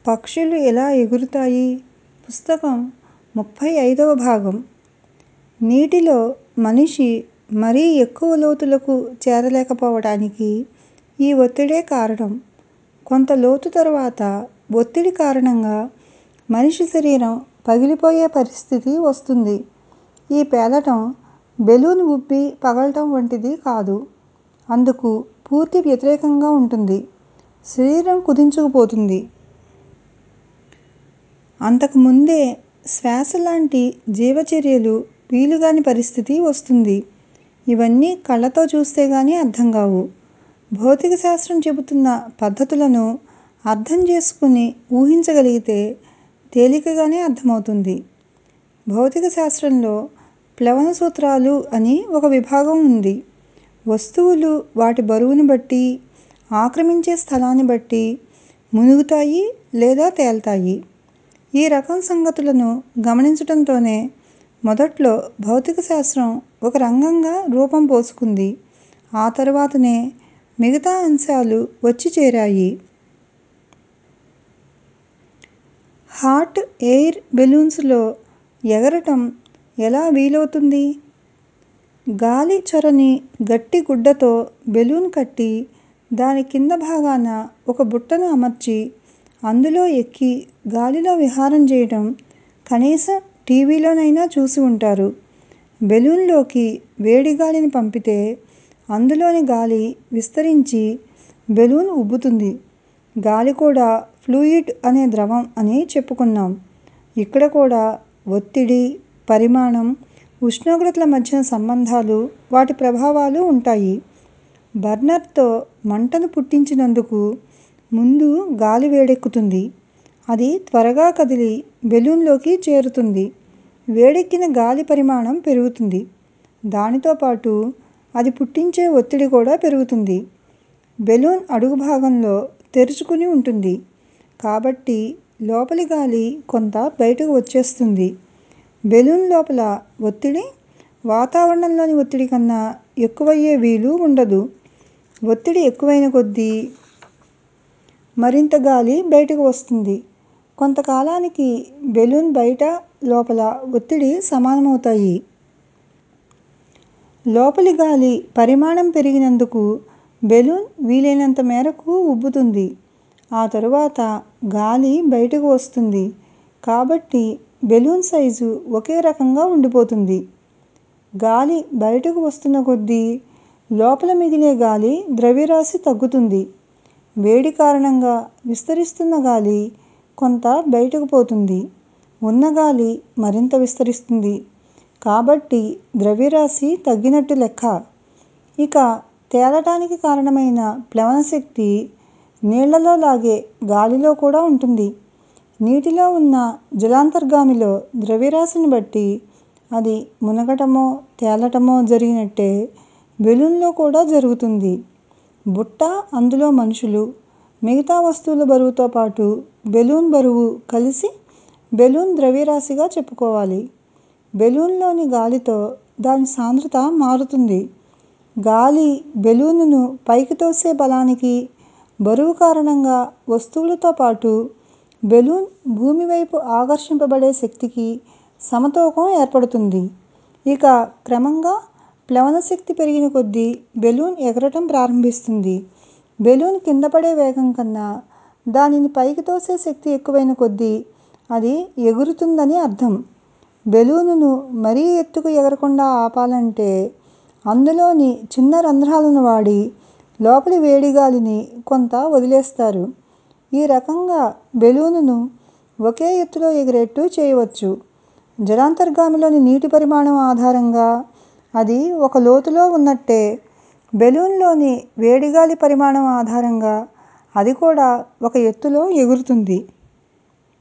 పక్షులు ఎలా ఎగురుతాయి పుస్తకం ముప్పై ఐదవ భాగం నీటిలో మనిషి మరీ ఎక్కువ లోతులకు చేరలేకపోవడానికి ఈ ఒత్తిడే కారణం కొంత లోతు తరువాత ఒత్తిడి కారణంగా మనిషి శరీరం పగిలిపోయే పరిస్థితి వస్తుంది ఈ పేలటం బెలూన్ ఉబ్బి పగలటం వంటిది కాదు అందుకు పూర్తి వ్యతిరేకంగా ఉంటుంది శరీరం కుదించుకుపోతుంది అంతకు ముందే శ్వాస లాంటి జీవచర్యలు వీలుగాని పరిస్థితి వస్తుంది ఇవన్నీ కళ్ళతో చూస్తే గానీ అర్థం కావు భౌతిక శాస్త్రం చెబుతున్న పద్ధతులను అర్థం చేసుకుని ఊహించగలిగితే తేలికగానే అర్థమవుతుంది భౌతిక శాస్త్రంలో ప్లవన సూత్రాలు అని ఒక విభాగం ఉంది వస్తువులు వాటి బరువును బట్టి ఆక్రమించే స్థలాన్ని బట్టి మునుగుతాయి లేదా తేల్తాయి ఈ రకం సంగతులను గమనించటంతోనే మొదట్లో భౌతిక శాస్త్రం ఒక రంగంగా రూపం పోసుకుంది ఆ తరువాతనే మిగతా అంశాలు వచ్చి చేరాయి హాట్ ఎయిర్ బెలూన్స్లో ఎగరటం ఎలా వీలవుతుంది గాలి చొరని గట్టి గుడ్డతో బెలూన్ కట్టి దాని కింద భాగాన ఒక బుట్టను అమర్చి అందులో ఎక్కి గాలిలో విహారం చేయటం కనీసం టీవీలోనైనా చూసి ఉంటారు బెలూన్లోకి వేడి గాలిని పంపితే అందులోని గాలి విస్తరించి బెలూన్ ఉబ్బుతుంది గాలి కూడా ఫ్లూయిడ్ అనే ద్రవం అని చెప్పుకున్నాం ఇక్కడ కూడా ఒత్తిడి పరిమాణం ఉష్ణోగ్రతల మధ్యన సంబంధాలు వాటి ప్రభావాలు ఉంటాయి బర్నర్తో మంటను పుట్టించినందుకు ముందు గాలి వేడెక్కుతుంది అది త్వరగా కదిలి బెలూన్లోకి చేరుతుంది వేడెక్కిన గాలి పరిమాణం పెరుగుతుంది దానితో పాటు అది పుట్టించే ఒత్తిడి కూడా పెరుగుతుంది బెలూన్ అడుగు భాగంలో తెరుచుకుని ఉంటుంది కాబట్టి లోపలి గాలి కొంత బయటకు వచ్చేస్తుంది బెలూన్ లోపల ఒత్తిడి వాతావరణంలోని ఒత్తిడి కన్నా ఎక్కువయ్యే వీలు ఉండదు ఒత్తిడి ఎక్కువైన కొద్దీ మరింత గాలి బయటకు వస్తుంది కొంతకాలానికి బెలూన్ బయట లోపల ఒత్తిడి సమానమవుతాయి లోపలి గాలి పరిమాణం పెరిగినందుకు బెలూన్ వీలైనంత మేరకు ఉబ్బుతుంది ఆ తరువాత గాలి బయటకు వస్తుంది కాబట్టి బెలూన్ సైజు ఒకే రకంగా ఉండిపోతుంది గాలి బయటకు వస్తున్న కొద్దీ లోపల మిగిలే గాలి ద్రవ్యరాశి తగ్గుతుంది వేడి కారణంగా విస్తరిస్తున్న గాలి కొంత బయటకు పోతుంది ఉన్న గాలి మరింత విస్తరిస్తుంది కాబట్టి ద్రవ్యరాశి తగ్గినట్టు లెక్క ఇక తేలటానికి కారణమైన ప్లవన శక్తి నీళ్ళలో లాగే గాలిలో కూడా ఉంటుంది నీటిలో ఉన్న జలాంతర్గామిలో ద్రవ్యరాశిని బట్టి అది మునగటమో తేలటమో జరిగినట్టే బెలూన్లో కూడా జరుగుతుంది బుట్ట అందులో మనుషులు మిగతా వస్తువుల బరువుతో పాటు బెలూన్ బరువు కలిసి బెలూన్ ద్రవ్యరాశిగా చెప్పుకోవాలి బెలూన్లోని గాలితో దాని సాంద్రత మారుతుంది గాలి బెలూనును పైకి తోసే బలానికి బరువు కారణంగా వస్తువులతో పాటు బెలూన్ భూమి వైపు ఆకర్షింపబడే శక్తికి సమతూకం ఏర్పడుతుంది ఇక క్రమంగా ప్లవన శక్తి పెరిగిన కొద్దీ బెలూన్ ఎగరటం ప్రారంభిస్తుంది బెలూన్ కింద పడే వేగం కన్నా దానిని పైకి తోసే శక్తి ఎక్కువైన కొద్దీ అది ఎగురుతుందని అర్థం బెలూనును మరీ ఎత్తుకు ఎగరకుండా ఆపాలంటే అందులోని చిన్న రంధ్రాలను వాడి లోపలి వేడి గాలిని కొంత వదిలేస్తారు ఈ రకంగా బెలూనును ఒకే ఎత్తులో ఎగిరేట్టు చేయవచ్చు జలాంతర్గామిలోని నీటి పరిమాణం ఆధారంగా అది ఒక లోతులో ఉన్నట్టే బెలూన్లోని వేడిగాలి పరిమాణం ఆధారంగా అది కూడా ఒక ఎత్తులో ఎగురుతుంది